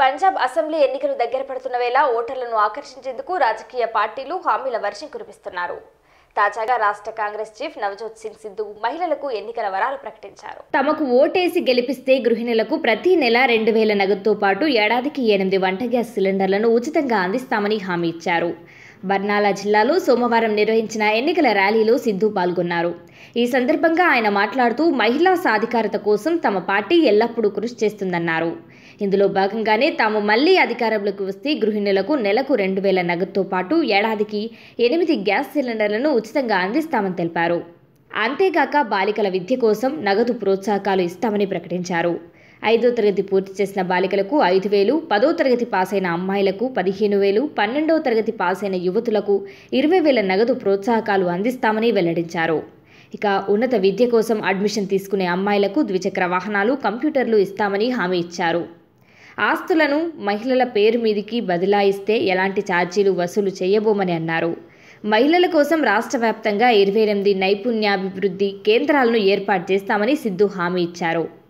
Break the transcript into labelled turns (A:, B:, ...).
A: Punjab assembly ఎన్నికలు దగ్గర పడుతున్న వేళ ఓటర్లను ఆకర్షించేందుకు రాజకీయ పార్టీలు హామీల వర్షం కురిపిస్తున్నారు తాజాగా రాష్ట్ర కాంగ్రెస్ చీఫ్ నవజోత్ సింగ్ సిద్ధు మహిళలకు ఎన్నికల వరాలు ప్రకటించారు
B: తమకు ఓటేసి గెలిపిస్తే గృహిణులకు ప్రతి నెల రెండు వేల నగదుతో పాటు ఏడాదికి ఎనిమిది వంట గ్యాస్ సిలిండర్లను ఉచితంగా అందిస్తామని హామీ ఇచ్చారు బర్నాలా జిల్లాలో సోమవారం నిర్వహించిన ఎన్నికల ర్యాలీలో సిద్ధు పాల్గొన్నారు ఈ సందర్భంగా ఆయన మాట్లాడుతూ మహిళా సాధికారత కోసం తమ పార్టీ ఎల్లప్పుడూ కృషి చేస్తుందన్నారు ఇందులో భాగంగానే తాము మళ్లీ అధికారంలోకి వస్తే గృహిణులకు నెలకు రెండు వేల నగదుతో పాటు ఏడాదికి ఎనిమిది గ్యాస్ సిలిండర్లను ఉచితంగా అందిస్తామని తెలిపారు అంతేకాక బాలికల విద్య కోసం నగదు ప్రోత్సాహకాలు ఇస్తామని ప్రకటించారు ఐదో తరగతి పూర్తి చేసిన బాలికలకు ఐదు వేలు పదో తరగతి పాస్ అయిన అమ్మాయిలకు పదిహేను వేలు పన్నెండవ తరగతి పాస్ అయిన యువతులకు ఇరవై వేల నగదు ప్రోత్సాహకాలు అందిస్తామని వెల్లడించారు ఇక ఉన్నత విద్య కోసం అడ్మిషన్ తీసుకునే అమ్మాయిలకు ద్విచక్ర వాహనాలు కంప్యూటర్లు ఇస్తామని హామీ ఇచ్చారు ఆస్తులను మహిళల పేరు మీదికి బదలాయిస్తే ఎలాంటి ఛార్జీలు వసూలు చేయబోమని అన్నారు మహిళల కోసం రాష్ట్ర వ్యాప్తంగా ఇరవై ఎనిమిది నైపుణ్యాభివృద్ధి కేంద్రాలను ఏర్పాటు చేస్తామని సిద్ధు హామీ ఇచ్చారు